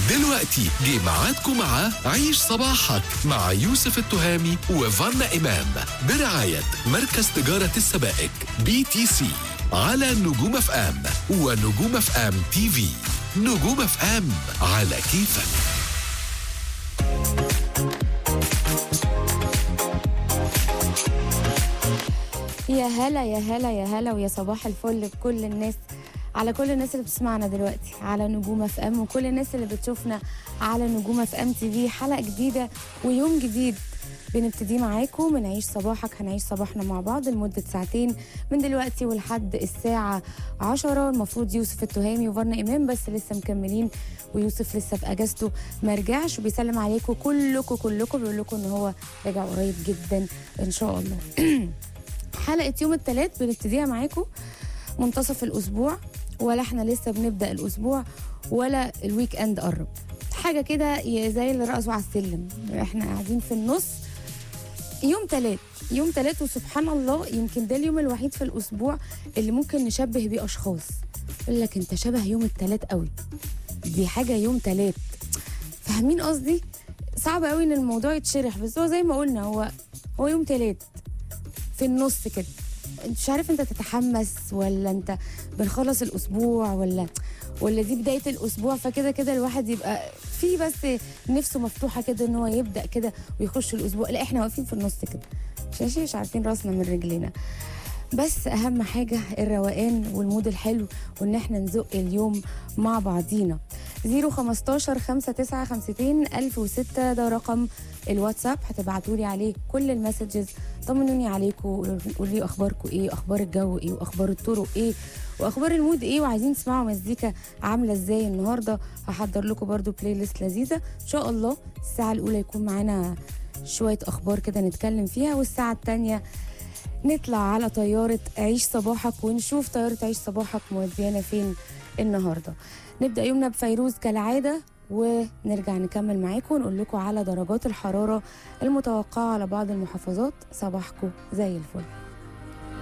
دلوقتي جه ميعادكم مع عيش صباحك مع يوسف التهامي وفانا إمام برعاية مركز تجارة السبائك بي تي سي على نجوم اف ام ونجوم اف ام تي في نجوم اف ام على كيفك يا هلا يا هلا يا هلا ويا صباح الفل لكل الناس على كل الناس اللي بتسمعنا دلوقتي على نجوم اف ام وكل الناس اللي بتشوفنا على نجوم اف ام تي في حلقه جديده ويوم جديد بنبتدي معاكم من عيش صباحك هنعيش صباحنا مع بعض لمدة ساعتين من دلوقتي ولحد الساعة عشرة المفروض يوسف التهامي وفرنا إمام بس لسه مكملين ويوسف لسه في أجازته ما رجعش وبيسلم عليكم كلكم كلكم بيقول لكم إن هو راجع قريب جدا إن شاء الله حلقة يوم الثلاث بنبتديها معاكم منتصف الأسبوع ولا احنا لسه بنبدأ الأسبوع ولا الويك اند قرب حاجة كده يا زي اللي رقصوا على السلم احنا قاعدين في النص يوم تلات يوم تلات وسبحان الله يمكن ده اليوم الوحيد في الأسبوع اللي ممكن نشبه بيه أشخاص يقول لك أنت شبه يوم التلات قوي دي حاجة يوم تلات فاهمين قصدي؟ صعب قوي ان الموضوع يتشرح بس هو زي ما قلنا هو هو يوم تلات في النص كده مش عارف انت تتحمس ولا انت بنخلص الاسبوع ولا ولا دي بدايه الاسبوع فكده كده الواحد يبقى في بس نفسه مفتوحه كده ان هو يبدا كده ويخش الاسبوع لا احنا واقفين في النص كده مش مش عارفين راسنا من رجلينا بس اهم حاجه الروقان والمود الحلو وان احنا نزق اليوم مع بعضينا 015 5952 1006 ده رقم الواتساب هتبعتوا لي عليه كل المسجز طمنوني عليكم قولوا لي اخباركم ايه اخبار الجو ايه واخبار الطرق ايه واخبار المود ايه وعايزين تسمعوا مزيكا عامله ازاي النهارده هحضر لكم برده بلاي ليست لذيذه ان شاء الله الساعه الاولى يكون معانا شويه اخبار كده نتكلم فيها والساعه الثانيه نطلع على طيارة عيش صباحك ونشوف طيارة عيش صباحك موديانا فين النهاردة نبدأ يومنا بفيروز كالعادة ونرجع نكمل معاكم ونقول لكم على درجات الحرارة المتوقعة على بعض المحافظات صباحكم زي الفل